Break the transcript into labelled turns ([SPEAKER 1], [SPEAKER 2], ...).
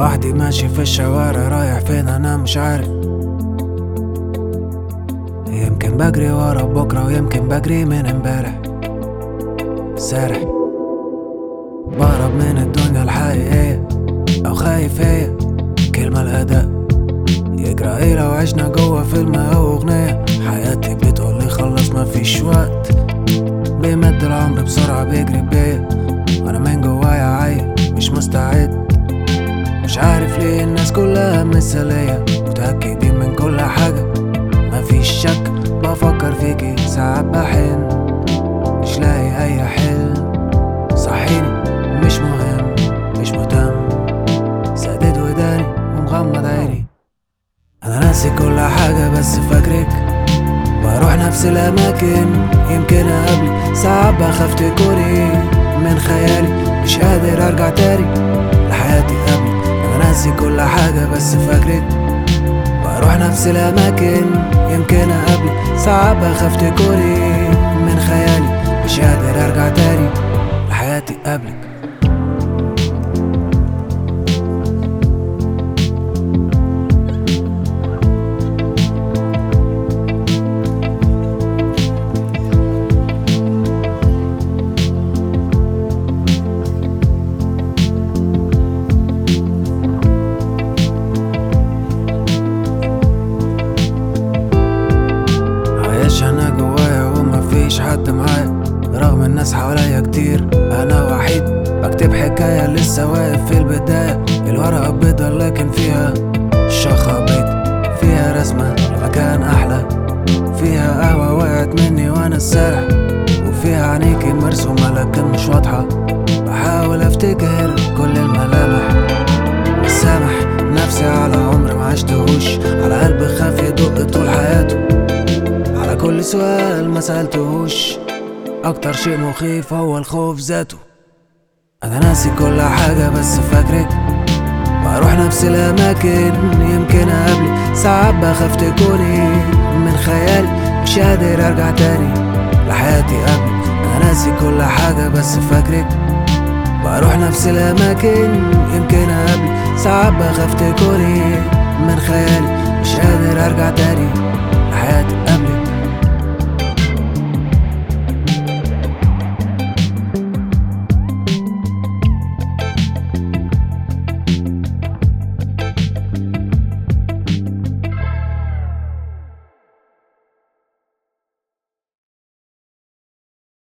[SPEAKER 1] لوحدي ماشي في الشوارع رايح فين انا مش عارف يمكن بجري ورا بكرة ويمكن بجري من امبارح سارح بهرب من الدنيا الحقيقية أو خايف هي كلمة الأداء يجرى ايه لو عشنا جوا فيلم أو أغنية حياتي بتقولي خلص مفيش وقت بيمد العمر بسرعة بيجري بيا وأنا من جوايا عايل مش مستعد مش عارف ليه الناس كلها مثالية متأكدين من كل حاجة مفيش شك بفكر فيكي ساعات بحن مش لاقي أي حل صحيني مش مهم مش مهتم سدد وداني ومغمض عيني أنا ناسي كل حاجة بس فاكرك بروح نفس الأماكن يمكن أقابلك ساعات بخاف تكوني من خيالي مش قادر أرجع تاني لحياتي قبلك أنا ناسي كل حاجة بس فاكرك بروح نفس الأماكن يمكن أقابلك ساعات بخاف تكوني من خيالي مش قادر أرجع تاني لحياتي قبلك عايش انا جوايا ومفيش حد معايا رغم الناس حواليا كتير انا وحيد بكتب حكاية لسه واقف في البداية الورقة بيضة لكن فيها شخة بيض فيها رسمة لمكان احلى فيها قهوة وقعت مني وانا سارح وفيها عينيكي مرسومة لكن مش واضحة بحاول افتكر كل الملامح مش سامح نفسي على عمر ما عشتهوش على قلب خاف يدق طول حياته على كل سؤال ما سألتهوش أكتر شيء مخيف هو الخوف ذاته أنا ناسي كل حاجة بس فاكرك بروح نفس الأماكن يمكن أقابلك ساعات بخاف تكوني من خيالي مش قادر أرجع تاني لحياتي قبلك أنا ناسي كل حاجة بس فاكرك بروح نفس الأماكن يمكن أقابلك ساعات بخاف تكوني من خيالي مش قادر أرجع تاني لحياتي